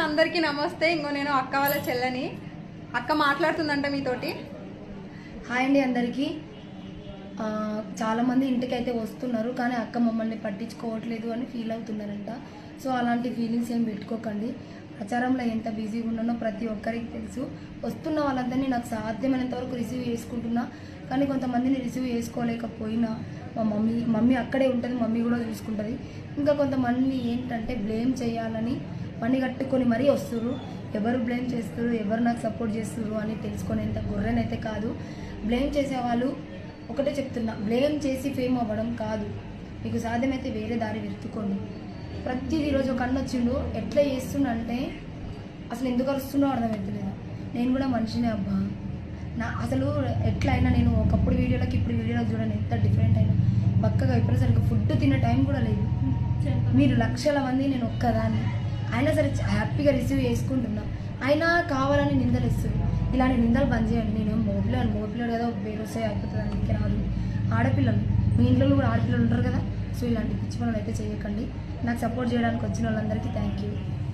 అందరికీ నమస్తే ఇంకో నేను అక్క వాళ్ళ చెల్లని అక్క మాట్లాడుతుందంట మీతోటి హాయ్ అండి అందరికీ ఆ, చాలామంది ఇంటికి అయితే వస్తున్నారు కానీ అక్క మమ్మల్ని పట్టించుకోవట్లేదు అని ఫీల్ అవుతున్నారంట సో అలాంటి ఫీలింగ్స్ ఏం పెట్టుకోకండి ప్రచారంలో ఎంత బిజీగా ఉన్నానో ప్రతి ఒక్కరికి తెలుసు వస్తున్న వాళ్ళందరినీ నాకు సాధ్యమైనంత వరకు రిసీవ్ చేసుకుంటున్నా కానీ కొంతమందిని రిసీవ్ చేసుకోలేకపోయినా మా మమ్మీ మమ్మీ అక్కడే ఉంటుంది మమ్మీ కూడా చూసుకుంటుంది ఇంకా కొంతమంది ఏంటంటే బ్లేమ్ చేయాలని పని కట్టుకొని మరీ వస్తున్నారు ఎవరు బ్లేమ్ చేస్తారు ఎవరు నాకు సపోర్ట్ చేస్తారు అని తెలుసుకునేంత గొర్రెనైతే కాదు బ్లేమ్ చేసేవాళ్ళు ఒకటే చెప్తున్నా బ్లేమ్ చేసి ఫేమ్ అవ్వడం కాదు మీకు సాధ్యమైతే వేరే దారి వెతుక్కోండి ప్రతిదీ ఈరోజు ఒక అన్న వచ్చిండు ఎట్లా చేస్తుండంటే అసలు ఎందుకు అరుస్తుండో అర్థమవుతలేదు నేను కూడా మనిషినే అబ్బా నా అసలు ఎట్లా అయినా నేను ఒకప్పుడు వీడియోలకి ఇప్పుడు వీడియోలకు చూడండి ఎంత డిఫరెంట్ అయినా బక్కగా ఇప్పుడు సరిగ్గా ఫుడ్ తినే టైం కూడా లేదు మీరు లక్షల మంది నేను ఒక్కదాన్ని అయినా సరే చ- హ్యాపీగా రిసీవ్ చేసుకుంటున్నా అయినా కావాలని నిందలు ఇస్తుంది ఇలాంటి నిందలు బంద్ చేయండి నేను మోపిల్లాను మోపిల్లాడు కదా వేరే వస్తే అయిపోతుంది అందుకే రాదు ఆడపిల్లలు మీ ఇంట్లో కూడా ఆడపిల్లలు ఉంటారు కదా సో ఇలాంటి పిచ్చి పనులు అయితే చేయకండి నాకు సపోర్ట్ చేయడానికి వచ్చిన వాళ్ళందరికీ థ్యాంక్ యూ